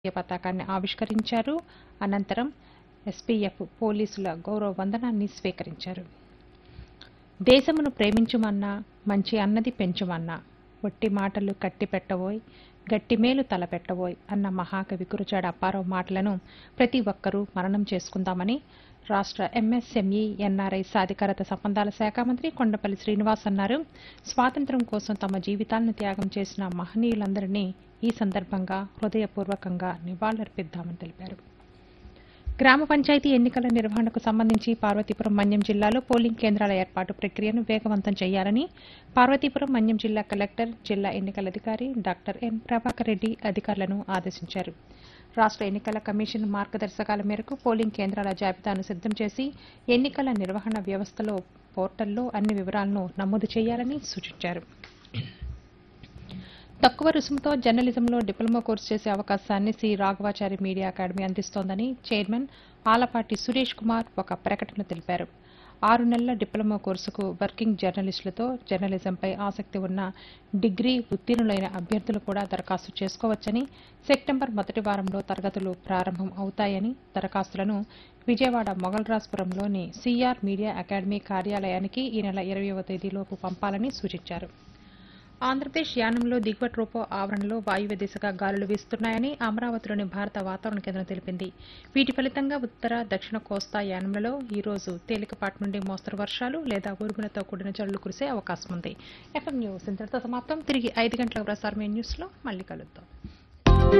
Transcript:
జాతీయ పతాకాన్ని ఆవిష్కరించారు అనంతరం ఎస్పీఎఫ్ పోలీసుల గౌరవ వందనాన్ని స్వీకరించారు దేశమును ప్రేమించుమన్నా మంచి అన్నది పెంచుమన్నా ఒట్టి మాటలు కట్టి పెట్టబోయ్ గట్టి మేలు తలపెట్టబోయ్ అన్న మహాకవి గురుజాడ అప్పారావు మాటలను ప్రతి ఒక్కరూ మననం చేసుకుందామని రాష్ట్ర ఎంఎస్ఎంఈ ఎన్ఆర్ఐ సాధికారత సంబంధాల శాఖ మంత్రి కొండపల్లి శ్రీనివాస్ అన్నారు స్వాతంత్ర్యం కోసం తమ జీవితాలను త్యాగం చేసిన మహనీయులందరినీ ఈ సందర్భంగా హృదయపూర్వకంగా నివాళులర్పిద్దామని తెలిపారు గ్రామ పంచాయతీ ఎన్నికల నిర్వహణకు సంబంధించి పార్వతీపురం మన్యం జిల్లాలో పోలింగ్ కేంద్రాల ఏర్పాటు ప్రక్రియను వేగవంతం చేయాలని పార్వతీపురం మన్యం జిల్లా కలెక్టర్ జిల్లా ఎన్నికల అధికారి డాక్టర్ ఎన్ ప్రభాకర్ రెడ్డి అధికారులను ఆదేశించారు రాష్ట్ర ఎన్నికల కమిషన్ మార్గదర్శకాల మేరకు పోలింగ్ కేంద్రాల జాబితాను సిద్దం చేసి ఎన్నికల నిర్వహణ వ్యవస్థలో పోర్టల్లో అన్ని వివరాలను నమోదు చేయాలని సూచించారు తక్కువ రుసుముతో జర్నలిజంలో డిప్లొమా కోర్సు చేసే అవకాశాన్ని సి రాఘవాచారి మీడియా అకాడమీ అందిస్తోందని చైర్మన్ ఆలపాటి సురేష్ కుమార్ ఒక ప్రకటనలో తెలిపారు ఆరు నెలల డిప్లొమా కోర్సుకు వర్కింగ్ జర్నలిస్టులతో జర్నలిజంపై ఆసక్తి ఉన్న డిగ్రీ ఉత్తీర్ణులైన అభ్యర్థులు కూడా దరఖాస్తు చేసుకోవచ్చని సెప్టెంబర్ మొదటి వారంలో తరగతులు ప్రారంభం అవుతాయని దరఖాస్తులను విజయవాడ మొగల్రాజ్పురంలోని సిఆర్ మీడియా అకాడమీ కార్యాలయానికి ఈ నెల ఇరవయవ తేదీలోపు పంపాలని సూచించారు ఆంధ్రప్రదేశ్ యానంలో దిగువ ట్రోపో ఆవరణలో వాయువ్య దిశగా గాలులు వీస్తున్నాయని అమరావతిలోని భారత వాతావరణ కేంద్రం తెలిపింది వీటి ఫలితంగా ఉత్తర దక్షిణ కోస్తా యానంలలో ఈ రోజు తేలికపాటి నుండి మోస్తరు వర్షాలు లేదా ఉరుములతో కూడిన జల్లులు కురిసే అవకాశం ఉంది ఎఫ్ఎం న్యూస్ ఇంతటితో సమాప్తం తిరిగి ఐదు గంటల ప్రసారమైన న్యూస్లో మళ్ళీ కలుద్దాం